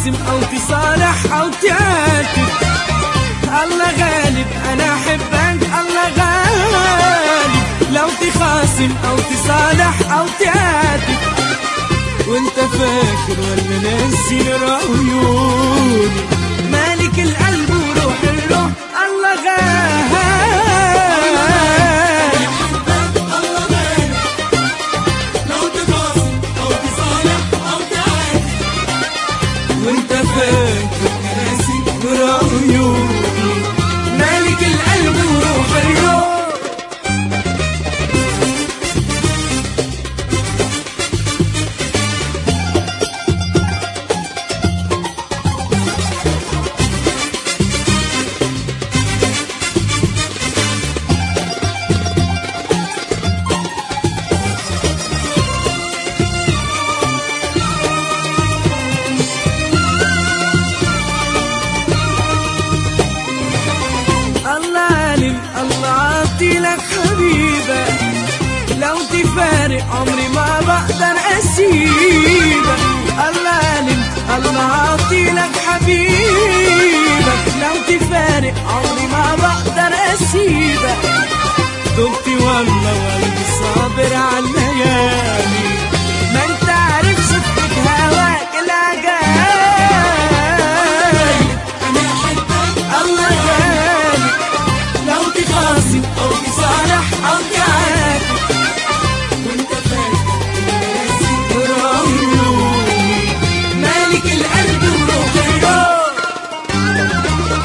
تخاصم او تصالح او تعاتب الله غالب انا احبك الله غالب لو تخاصم او تصالح او تعاتب وانت فاكر ولا ناسي نور عيوني مالك القلب وروح الروح الله غالب وانت فاكر ناسي نور عيوني مالك القلب وروح الروح الله عالم الله عاطي لك حبيبة لو تفارق عمري ما بقدر أسيبك الله عالم الله عاطي لك حبيبك لو تفارق عمري ما بقدر أسيبك دمت والله وقلبي صابر على الليالي ما انت عارف صدق هواك العجايب الله غالب لو تخاصم او تصالح او تعاتب وانت فاكر الناس عيوني مالك القلب وروح الروح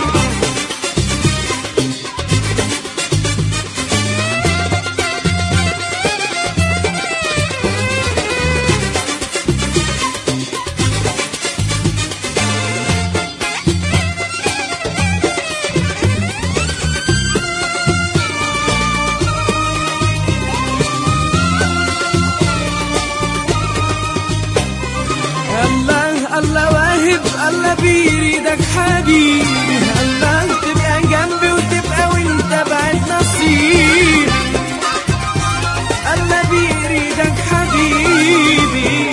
الله الله واهب الله بيريدك حبيبي الله تبقى جنبي وتبقى وانت بعد نصيب الله بيريدك حبيبي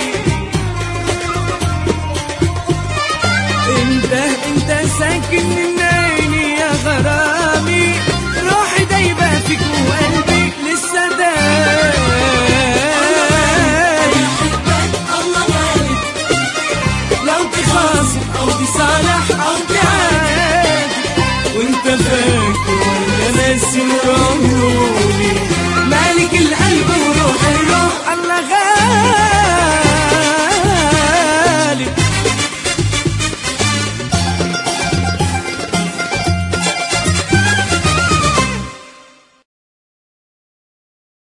انت انت ساكن من عيني يا غرامي روحي دايبه فيك وقلبي لسه دايب لو تخاصم او تصالح او تعاتب وانت فاكر ولا ناسي نور